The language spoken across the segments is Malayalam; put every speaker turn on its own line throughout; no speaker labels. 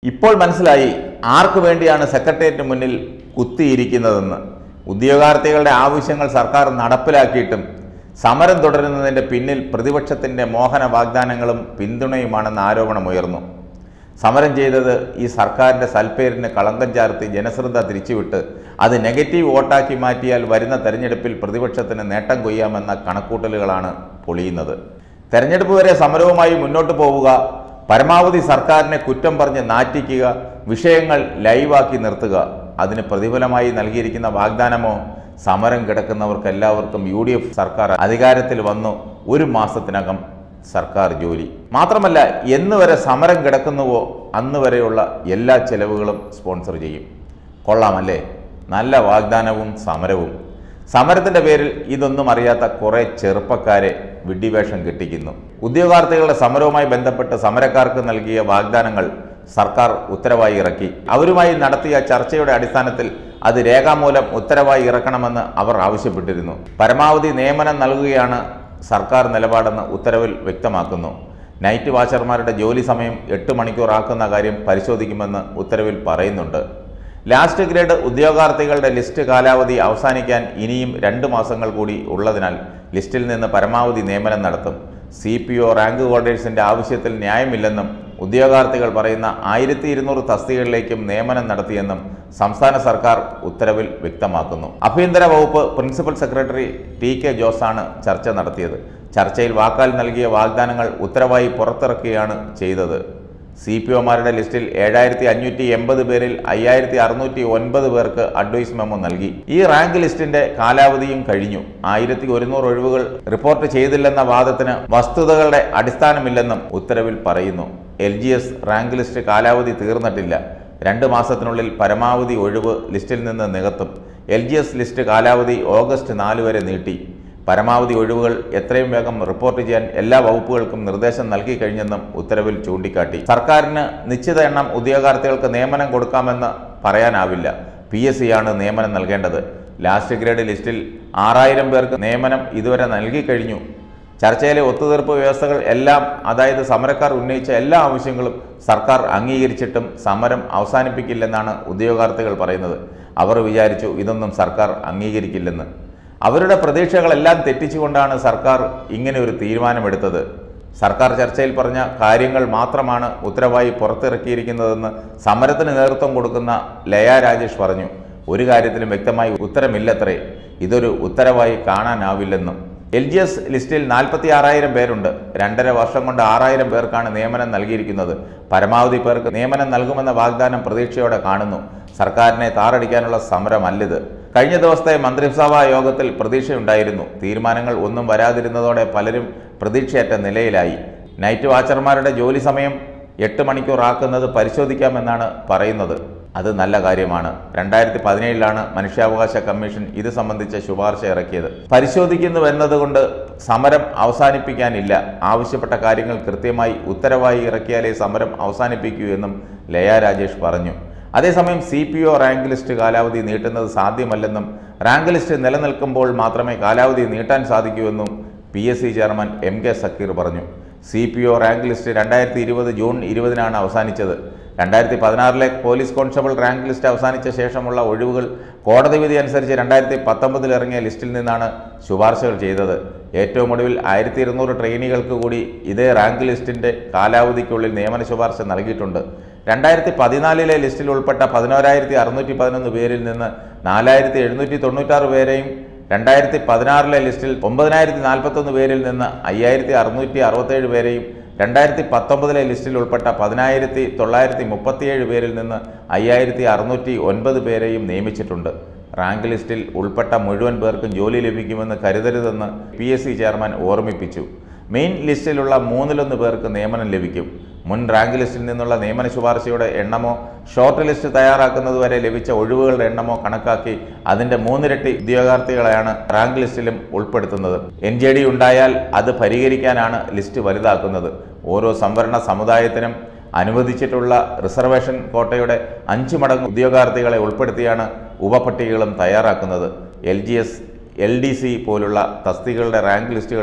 ഇപ്പോൾ മനസ്സിലായി ആർക്കു വേണ്ടിയാണ് സെക്രട്ടേറിയറ്റിന് മുന്നിൽ കുത്തിയിരിക്കുന്നതെന്ന് ഉദ്യോഗാർത്ഥികളുടെ ആവശ്യങ്ങൾ സർക്കാർ നടപ്പിലാക്കിയിട്ടും സമരം തുടരുന്നതിൻ്റെ പിന്നിൽ പ്രതിപക്ഷത്തിൻ്റെ മോഹന വാഗ്ദാനങ്ങളും പിന്തുണയുമാണെന്ന ആരോപണമുയർന്നു സമരം ചെയ്തത് ഈ സർക്കാരിൻ്റെ സൽപ്പേരിന് കളങ്കം ചാർത്തി ജനശ്രദ്ധ തിരിച്ചുവിട്ട് അത് നെഗറ്റീവ് വോട്ടാക്കി മാറ്റിയാൽ വരുന്ന തെരഞ്ഞെടുപ്പിൽ പ്രതിപക്ഷത്തിന് നേട്ടം കൊയ്യാമെന്ന കണക്കൂട്ടലുകളാണ് പൊളിയുന്നത് തെരഞ്ഞെടുപ്പ് വരെ സമരവുമായി മുന്നോട്ട് പോവുക പരമാവധി സർക്കാരിനെ കുറ്റം പറഞ്ഞ് നാറ്റിക്കുക വിഷയങ്ങൾ ലൈവാക്കി നിർത്തുക അതിന് പ്രതിഫലമായി നൽകിയിരിക്കുന്ന വാഗ്ദാനമോ സമരം കിടക്കുന്നവർക്ക് എല്ലാവർക്കും യു ഡി എഫ് സർക്കാർ അധികാരത്തിൽ വന്നു ഒരു മാസത്തിനകം സർക്കാർ ജോലി മാത്രമല്ല എന്ന് വരെ സമരം കിടക്കുന്നുവോ അന്ന് വരെയുള്ള എല്ലാ ചെലവുകളും സ്പോൺസർ ചെയ്യും കൊള്ളാമല്ലേ നല്ല വാഗ്ദാനവും സമരവും സമരത്തിന്റെ പേരിൽ ഇതൊന്നും അറിയാത്ത കുറെ ചെറുപ്പക്കാരെ വിഡ്ഢിവേഷം കെട്ടിക്കുന്നു ഉദ്യോഗാർത്ഥികളുടെ സമരവുമായി ബന്ധപ്പെട്ട് സമരക്കാർക്ക് നൽകിയ വാഗ്ദാനങ്ങൾ സർക്കാർ ഉത്തരവായി ഇറക്കി അവരുമായി നടത്തിയ ചർച്ചയുടെ അടിസ്ഥാനത്തിൽ അത് രേഖാമൂലം ഉത്തരവായി ഇറക്കണമെന്ന് അവർ ആവശ്യപ്പെട്ടിരുന്നു പരമാവധി നിയമനം നൽകുകയാണ് സർക്കാർ നിലപാടെന്ന് ഉത്തരവിൽ വ്യക്തമാക്കുന്നു നൈറ്റ് വാച്ചർമാരുടെ ജോലി സമയം എട്ട് മണിക്കൂറാക്കുന്ന കാര്യം പരിശോധിക്കുമെന്ന് ഉത്തരവിൽ പറയുന്നുണ്ട് ലാസ്റ്റ് ഗ്രേഡ് ഉദ്യോഗാർത്ഥികളുടെ ലിസ്റ്റ് കാലാവധി അവസാനിക്കാൻ ഇനിയും രണ്ട് മാസങ്ങൾ കൂടി ഉള്ളതിനാൽ ലിസ്റ്റിൽ നിന്ന് പരമാവധി നിയമനം നടത്തും സി പി ഒ റാങ്ക് ഹോൾഡേഴ്സിന്റെ ആവശ്യത്തിൽ ന്യായമില്ലെന്നും ഉദ്യോഗാർത്ഥികൾ പറയുന്ന ആയിരത്തി ഇരുന്നൂറ് തസ്തികകളിലേക്കും നിയമനം നടത്തിയെന്നും സംസ്ഥാന സർക്കാർ ഉത്തരവിൽ വ്യക്തമാക്കുന്നു ആഭ്യന്തര വകുപ്പ് പ്രിൻസിപ്പൽ സെക്രട്ടറി ടി കെ ജോസാണ് ചർച്ച നടത്തിയത് ചർച്ചയിൽ വാക്കാൽ നൽകിയ വാഗ്ദാനങ്ങൾ ഉത്തരവായി പുറത്തിറക്കുകയാണ് ചെയ്തത് സി പി ഒമാരുടെ ലിസ്റ്റിൽ ഏഴായിരത്തി അഞ്ഞൂറ്റി എൺപത് പേരിൽ അയ്യായിരത്തി അറുന്നൂറ്റി ഒൻപത് പേർക്ക് അഡ്വൈസ് മെമ്മോ നൽകി ഈ റാങ്ക് ലിസ്റ്റിന്റെ കാലാവധിയും കഴിഞ്ഞു ആയിരത്തി ഒരുന്നൂറ് ഒഴിവുകൾ റിപ്പോർട്ട് ചെയ്തില്ലെന്ന വാദത്തിന് വസ്തുതകളുടെ അടിസ്ഥാനമില്ലെന്നും ഉത്തരവിൽ പറയുന്നു L G S rank list കാലാവധി തീർന്നിട്ടില്ല രണ്ട് മാസത്തിനുള്ളിൽ പരമാവധി ഒഴിവ് ലിസ്റ്റിൽ നിന്ന് നികത്തും എൽ ജി എസ് ലിസ്റ്റ് കാലാവധി ഓഗസ്റ്റ് നാല് വരെ നീട്ടി പരമാവധി ഒഴിവുകൾ എത്രയും വേഗം റിപ്പോർട്ട് ചെയ്യാൻ എല്ലാ വകുപ്പുകൾക്കും നിർദ്ദേശം നൽകി കഴിഞ്ഞെന്നും ഉത്തരവിൽ ചൂണ്ടിക്കാട്ടി സർക്കാരിന് നിശ്ചിത എണ്ണം ഉദ്യോഗാർത്ഥികൾക്ക് നിയമനം കൊടുക്കാമെന്ന് പറയാനാവില്ല പി എസ് സിയാണ് നിയമനം നൽകേണ്ടത് ലാസ്റ്റ് ഗ്രേഡ് ലിസ്റ്റിൽ ആറായിരം പേർക്ക് നിയമനം ഇതുവരെ നൽകി കഴിഞ്ഞു ചർച്ചയിലെ ഒത്തുതീർപ്പ് വ്യവസ്ഥകൾ എല്ലാം അതായത് സമരക്കാർ ഉന്നയിച്ച എല്ലാ ആവശ്യങ്ങളും സർക്കാർ അംഗീകരിച്ചിട്ടും സമരം അവസാനിപ്പിക്കില്ലെന്നാണ് ഉദ്യോഗാർത്ഥികൾ പറയുന്നത് അവർ വിചാരിച്ചു ഇതൊന്നും സർക്കാർ അംഗീകരിക്കില്ലെന്ന് അവരുടെ പ്രതീക്ഷകളെല്ലാം തെറ്റിച്ചുകൊണ്ടാണ് സർക്കാർ ഇങ്ങനെ ഒരു തീരുമാനമെടുത്തത് സർക്കാർ ചർച്ചയിൽ പറഞ്ഞ കാര്യങ്ങൾ മാത്രമാണ് ഉത്തരവായി പുറത്തിറക്കിയിരിക്കുന്നതെന്ന് സമരത്തിന് നേതൃത്വം കൊടുക്കുന്ന ലയ രാജേഷ് പറഞ്ഞു ഒരു കാര്യത്തിലും വ്യക്തമായി ഉത്തരമില്ലത്രേ ഇതൊരു ഉത്തരവായി കാണാനാവില്ലെന്നും എൽ ജി എസ് ലിസ്റ്റിൽ നാൽപ്പത്തി ആറായിരം പേരുണ്ട് രണ്ടര വർഷം കൊണ്ട് ആറായിരം പേർക്കാണ് നിയമനം നൽകിയിരിക്കുന്നത് പരമാവധി പേർക്ക് നിയമനം നൽകുമെന്ന വാഗ്ദാനം പ്രതീക്ഷയോടെ കാണുന്നു സർക്കാരിനെ താറടിക്കാനുള്ള സമരമല്ലിത് കഴിഞ്ഞ ദിവസത്തെ മന്ത്രിസഭാ യോഗത്തിൽ പ്രതീക്ഷയുണ്ടായിരുന്നു തീരുമാനങ്ങൾ ഒന്നും വരാതിരുന്നതോടെ പലരും പ്രതീക്ഷയറ്റ നിലയിലായി നൈറ്റ് വാച്ചർമാരുടെ ജോലി സമയം എട്ട് മണിക്കൂറാക്കുന്നത് പരിശോധിക്കാമെന്നാണ് പറയുന്നത് അത് നല്ല കാര്യമാണ് രണ്ടായിരത്തി പതിനേഴിലാണ് മനുഷ്യാവകാശ കമ്മീഷൻ ഇത് സംബന്ധിച്ച ശുപാർശ ഇറക്കിയത് പരിശോധിക്കുന്നു എന്നതുകൊണ്ട് സമരം അവസാനിപ്പിക്കാനില്ല ആവശ്യപ്പെട്ട കാര്യങ്ങൾ കൃത്യമായി ഉത്തരവായി ഇറക്കിയാലേ സമരം അവസാനിപ്പിക്കൂ എന്നും ലയ രാജേഷ് പറഞ്ഞു അതേസമയം C P O rank list കാലാവധി നീട്ടുന്നത് സാധ്യമല്ലെന്നും റാങ്ക് ലിസ്റ്റ് നിലനിൽക്കുമ്പോൾ മാത്രമേ കാലാവധി നീട്ടാൻ സാധിക്കൂ എന്നും P S C chairman M K Sakeer പറഞ്ഞു C P O rank list രണ്ടായിരത്തി ഇരുപത് ജൂൺ ഇരുപതിനാണ് അവസാനിച്ചത് രണ്ടായിരത്തി പതിനാറിലെ പോലീസ് കോൺസ്റ്റബിൾ റാങ്ക് ലിസ്റ്റ് അവസാനിച്ച ശേഷമുള്ള ഒഴിവുകൾ കോടതി വിധി അനുസരിച്ച് രണ്ടായിരത്തി പത്തൊമ്പതിൽ ഇറങ്ങിയ ലിസ്റ്റിൽ നിന്നാണ് ശുപാർശകൾ ചെയ്തത് ഏറ്റവും ഒടുവിൽ ആയിരത്തി ഇരുന്നൂറ് ട്രെയിനികൾക്ക് കൂടി ഇതേ റാങ്ക് ലിസ്റ്റിന്റെ കാലാവധിക്കുള്ളിൽ നിയമന ശുപാർശ നൽകിയിട്ടുണ്ട് രണ്ടായിരത്തി പതിനാലിലെ ലിസ്റ്റിൽ ഉൾപ്പെട്ട പതിനോരായിരത്തി അറുന്നൂറ്റി പതിനൊന്ന് പേരിൽ നിന്ന് നാലായിരത്തി എഴുന്നൂറ്റി തൊണ്ണൂറ്റാറ് പേരെയും രണ്ടായിരത്തി പതിനാറിലെ ലിസ്റ്റിൽ ഒമ്പതിനായിരത്തി നാൽപ്പത്തൊന്ന് പേരിൽ നിന്ന് അയ്യായിരത്തി അറുന്നൂറ്റി അറുപത്തേഴ് പേരെയും രണ്ടായിരത്തി പത്തൊമ്പതിലെ ലിസ്റ്റിൽ ഉൾപ്പെട്ട പതിനായിരത്തി തൊള്ളായിരത്തി മുപ്പത്തിയേഴ് പേരിൽ നിന്ന് അയ്യായിരത്തി അറുന്നൂറ്റി ഒൻപത് പേരെയും നിയമിച്ചിട്ടുണ്ട് റാങ്ക് ലിസ്റ്റിൽ ഉൾപ്പെട്ട മുഴുവൻ പേർക്കും ജോലി ലഭിക്കുമെന്ന് കരുതരുതെന്ന് പി എസ് സി ചെയർമാൻ ഓർമ്മിപ്പിച്ചു മെയിൻ ലിസ്റ്റിലുള്ള മൂന്നിലൊന്ന് പേർക്ക് നിയമനം ലഭിക്കും മുൻ റാങ്ക് ലിസ്റ്റിൽ നിന്നുള്ള നിയമന ശുപാർശയുടെ എണ്ണമോ ഷോർട്ട് ലിസ്റ്റ് തയ്യാറാക്കുന്നതുവരെ ലഭിച്ച ഒഴിവുകളുടെ എണ്ണമോ കണക്കാക്കി അതിന്റെ മൂന്നിരട്ടി ഉദ്യോഗാർത്ഥികളെയാണ് റാങ്ക് ലിസ്റ്റിലും ഉൾപ്പെടുത്തുന്നത് എൻ ജെ ഡി ഉണ്ടായാൽ അത് പരിഹരിക്കാനാണ് ലിസ്റ്റ് വലുതാക്കുന്നത് ഓരോ സംവരണ സമുദായത്തിനും അനുവദിച്ചിട്ടുള്ള റിസർവേഷൻ കോട്ടയുടെ അഞ്ചു മടങ്ങ് ഉദ്യോഗാർത്ഥികളെ ഉൾപ്പെടുത്തിയാണ് ഉപപട്ടികകളും തയ്യാറാക്കുന്നത് L G S L D C പോലുള്ള തസ്തികകളുടെ റാങ്ക് ലിസ്റ്റുകളിൽ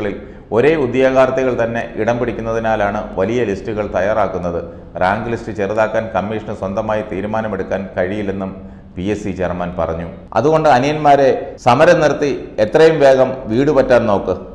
ഒരേ ഉദ്യോഗാർത്ഥികൾ തന്നെ ഇടം പിടിക്കുന്നതിനാലാണ് വലിയ ലിസ്റ്റുകൾ തയ്യാറാക്കുന്നത് റാങ്ക് ലിസ്റ്റ് ചെറുതാക്കാൻ കമ്മീഷന് സ്വന്തമായി തീരുമാനമെടുക്കാൻ കഴിയില്ലെന്നും പി എസ് സി ചെയർമാൻ പറഞ്ഞു അതുകൊണ്ട് അനിയന്മാരെ സമരം നിർത്തി എത്രയും വേഗം വീട് പറ്റാൻ നോക്ക്